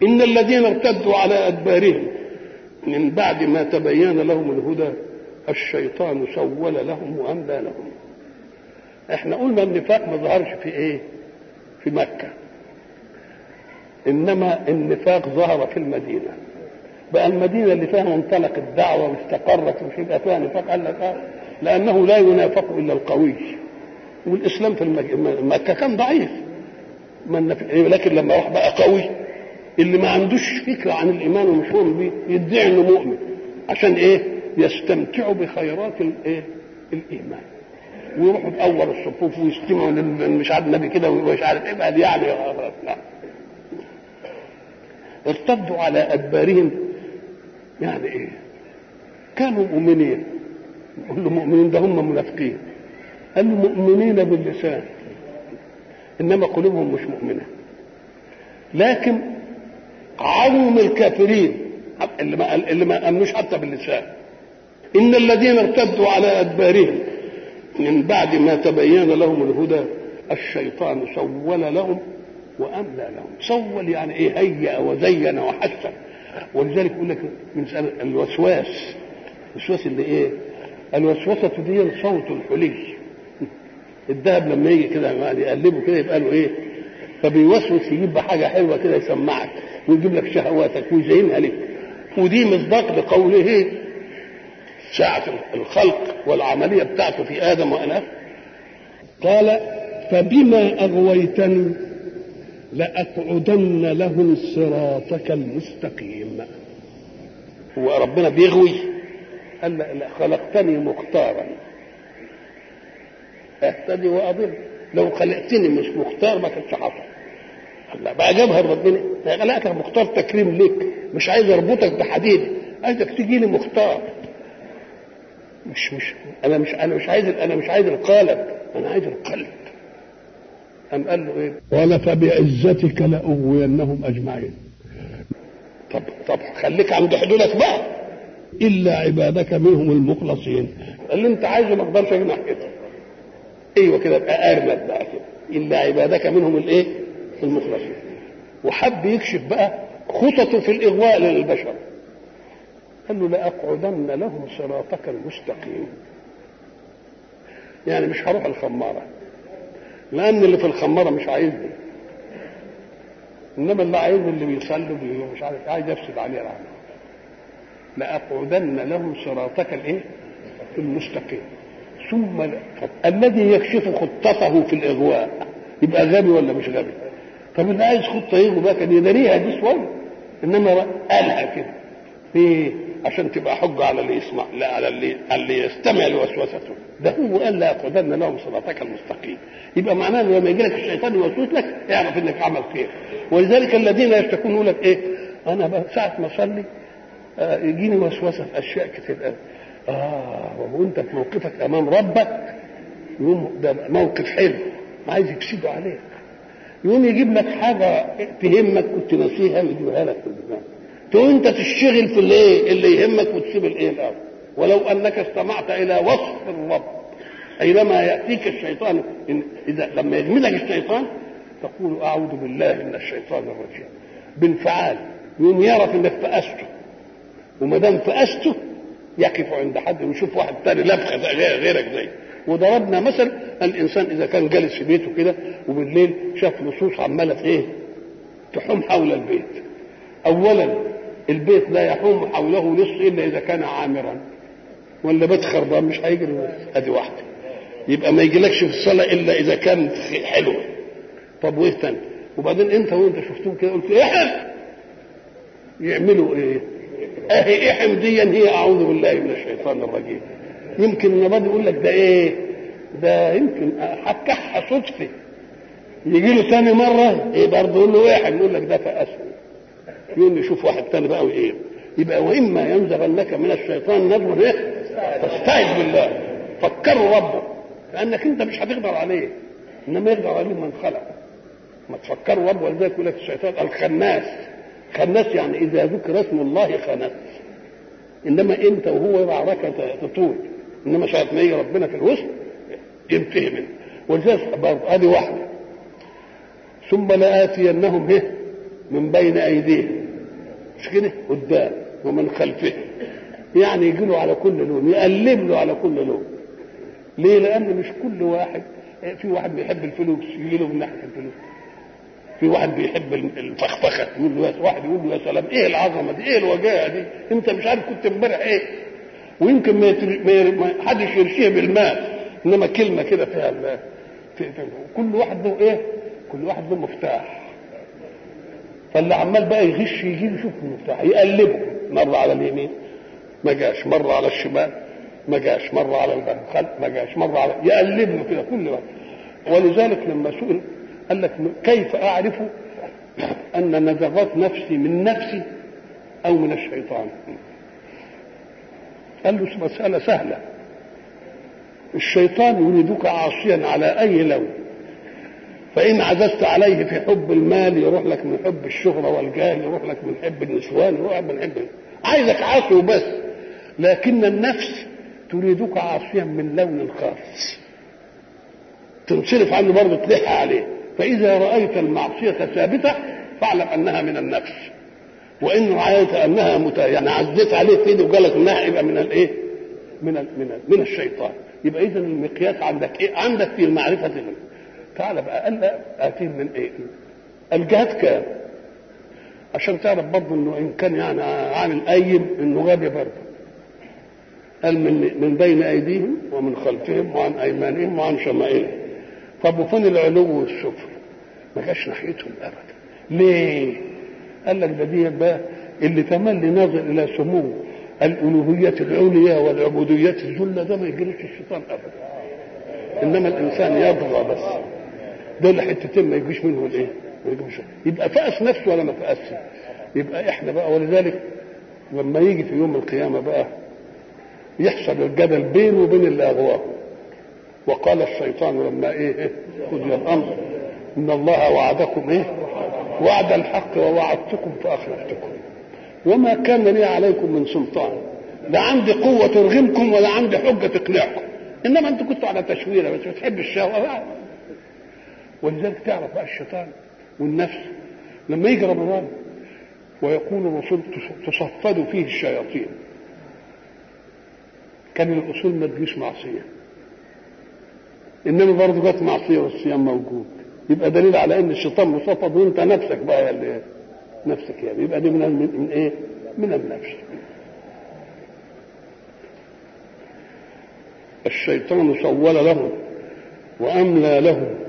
إن الذين ارتدوا على أدبارهم من بعد ما تبين لهم الهدى الشيطان سول لهم وأملى لهم احنا قلنا النفاق ما ظهرش في ايه في مكة انما النفاق ظهر في المدينة بقى المدينة اللي فيها منطلق الدعوة واستقرت ومش يبقى فيها نفاق قال لك آه لأنه لا ينافق إلا القوي والإسلام في المك... مكة كان ضعيف من لكن لما راح بقى قوي اللي ما عندوش فكرة عن الإيمان ومش مؤمن بيه يدعي إنه مؤمن عشان إيه؟ يستمتعوا بخيرات الإيه؟ الإيمان ويروحوا بأول الصفوف ويستمعوا مش عارف النبي كده ومش عارف إيه بقى يعني لا ارتدوا على أدبارهم يعني إيه؟ كانوا مؤمنين نقول له مؤمنين ده هم منافقين قال له مؤمنين باللسان انما قلوبهم مش مؤمنه لكن عوم الكافرين اللي ما اللي ما امنوش حتى باللسان ان الذين ارتدوا على ادبارهم من بعد ما تبين لهم الهدى الشيطان سول لهم واملى لهم سول يعني ايه هيأ وزين وحسن ولذلك يقول لك من الوسواس الوسواس اللي ايه الوسوسة دي صوت الحلي الذهب لما يجي كده يقلبه كده يبقى له ايه فبيوسوس يجيب حاجة حلوة كده يسمعك ويجيب لك شهواتك ويزينها لك ودي مصداق لقوله ايه ساعة الخلق والعملية بتاعته في آدم وأنا قال فبما أغويتني لأقعدن لهم صراطك المستقيم هو ربنا بيغوي قال لا خلقتني مختارا اهتدي واضل لو خلقتني مش مختار ما كانش حصل لا بقى جابها ربنا خلقتك مختار تكريم ليك مش عايز اربطك بحديد عايزك تجي لي مختار مش مش انا مش انا مش عايز انا مش عايز القالب انا عايز القلب قام قال له ايه قال فبعزتك لاغوينهم اجمعين طب طب خليك عند حدودك بقى الا عبادك منهم المخلصين اللي انت عايزه ما اقدرش اجمع كده ايوه كده ابقى ارمد بقى كده الا عبادك منهم الايه المخلصين وحب يكشف بقى خططه في الاغواء للبشر قال له لاقعدن لهم صراطك المستقيم يعني مش هروح الخماره لان اللي في الخماره مش عايزني انما اللي عايزني اللي بيصلي مش عارف عايز يفسد عليه العمل لأقعدن لهم صراطك الايه؟ المستقيم ثم لا. الذي يكشف خطته في الاغواء يبقى غبي ولا مش غبي؟ طب اللي عايز خطه يغوي بقى كان يداريها دي شويه انما قالها كده ليه؟ عشان تبقى حجه على اللي يسمع لا على اللي اللي يستمع لوسوسته ده هو قال لاقعدن لهم صراطك المستقيم يبقى معناه ان لما يجي لك الشيطان يوسوس لك اعرف انك عمل خير ولذلك الذين يشتكون يقول لك ايه؟ انا ساعه ما اصلي آه يجيني وسوسه في اشياء كتير قوي اه وهو انت في موقفك امام ربك يقوم ده موقف حلو عايز يكسبه عليك يقوم يجيب لك حاجه تهمك كنت ناسيها ويجيبها لك في الدماغ تقوم انت تشتغل في الايه اللي يهمك وتسيب الايه الاول ولو انك استمعت الى وصف الرب اينما ياتيك الشيطان إن اذا لما يجملك الشيطان تقول اعوذ بالله من الشيطان الرجيم بانفعال يقوم يعرف انك فأسته وما دام فأسته يقف عند حد ويشوف واحد تاني لبخه غيرك زي وضربنا مثل الانسان اذا كان جالس في بيته كده وبالليل شاف لصوص عماله في ايه؟ تحوم حول البيت. اولا البيت لا يحوم حوله لص الا اذا كان عامرا ولا بيت خربان مش هيجري ادي واحده. يبقى ما يجيلكش في الصلاه الا اذا كان حلوه. طب وايه تاني؟ وبعدين انت وانت شفتهم كده قلت احم يعملوا ايه؟ اهي احم دي هي اعوذ بالله من الشيطان الرجيم. يمكن النبض يقول لك ده ايه ده يمكن حكحها صدفه يجي له ثاني مره ايه برضه يقول له واحد يقول لك ده فاسد يقول يشوف واحد ثاني بقى وايه يبقى واما ينزغنك من الشيطان نزغ ايه فاستعذ بالله فكروا ربه لانك انت مش هتقدر عليه انما يقدر عليه من خلق ما تفكروا ربه ولذلك يقول لك الشيطان الخناس خناس يعني اذا ذكر اسم الله خنس انما انت وهو معركه تطول انما ساعه ما يجي ربنا في الوسط ينتهي منه ولذلك برضه ادي واحده ثم لآتينهم ايه من بين ايديهم مش كده قدام ومن خلفهم يعني يجي له على كل لون يقلب له على كل لون ليه لان مش كل واحد في واحد بيحب الفلوس يجي له من ناحيه الفلوس في واحد بيحب الفخفخه يقول له واحد يقول له يا سلام ايه العظمه دي ايه الوجاهه دي انت مش عارف كنت امبارح ايه ويمكن ما, يتر... ما, ير... ما حدش يرشيه بالمال انما كلمه كده فيها ال... في... في... كل واحد له ايه كل واحد له مفتاح فاللي عمال بقى يغش يجي يشوف المفتاح يقلبه مره على اليمين ما جاش مره على الشمال ما جاش مره على الخلف ما جاش مره على يقلبه كده كل وقت ولذلك لما سئل قال لك كيف اعرف ان نزغات نفسي من نفسي او من الشيطان قال له مسألة سهلة الشيطان يريدك عاصيا على أي لون فإن عززت عليه في حب المال يروح لك من حب الشهرة والجاه يروح لك من حب النسوان يروح من حب عايزك عاصي وبس لكن النفس تريدك عاصيا من لون خاص تنصرف عنه برضه تلح عليه فإذا رأيت المعصية ثابتة فاعلم أنها من النفس وإن رأيت أنها مت... يعني عزيت عليه في وقال لك إنها يبقى من الإيه؟ من ال... من ال... من الشيطان يبقى إذا المقياس عندك إيه؟ عندك في المعرفة دي تعال بقى قال آتين من إيه؟ الجهات كام؟ عشان تعرف برضه إنه إن كان يعني عامل أيم إنه غبي برضه قال من من بين أيديهم ومن خلفهم وعن أيمانهم وعن شمائلهم طب وفين العلو والسفل؟ ما جاش ناحيتهم أبدا ليه؟ قال لك ده دي بقى اللي تملي ناظر الى سمو الالوهيه العليا والعبوديه الذله ده ما يجريش الشيطان ابدا انما الانسان يطغى بس دول حتتين ما يجيش منه الايه؟ ما يجيش يبقى فأس نفسه ولا ما فأسش؟ يبقى احنا بقى ولذلك لما يجي في يوم القيامه بقى يحصل الجدل بينه وبين اللي اغواه وقال الشيطان لما ايه قضي الامر ان الله وعدكم ايه وعد الحق ووعدتكم فاخلفتكم وما كان لي عليكم من سلطان لا عندي قوة ترغمكم ولا عندي حجة تقنعكم إنما أنتوا كنتوا على تشويرة بس بتحب الشهوة بقى ولذلك تعرف بقى الشيطان والنفس لما يجي رمضان ويكون الرسول تصفد فيه الشياطين كان الأصول ما تجيش معصية إنما برضه جت معصية والصيام موجود يبقى دليل على ان الشيطان مصفد وانت نفسك بقى اللي نفسك يعني يبقى دي من من, من ايه؟ من النفس. الشيطان سول لهم واملى لهم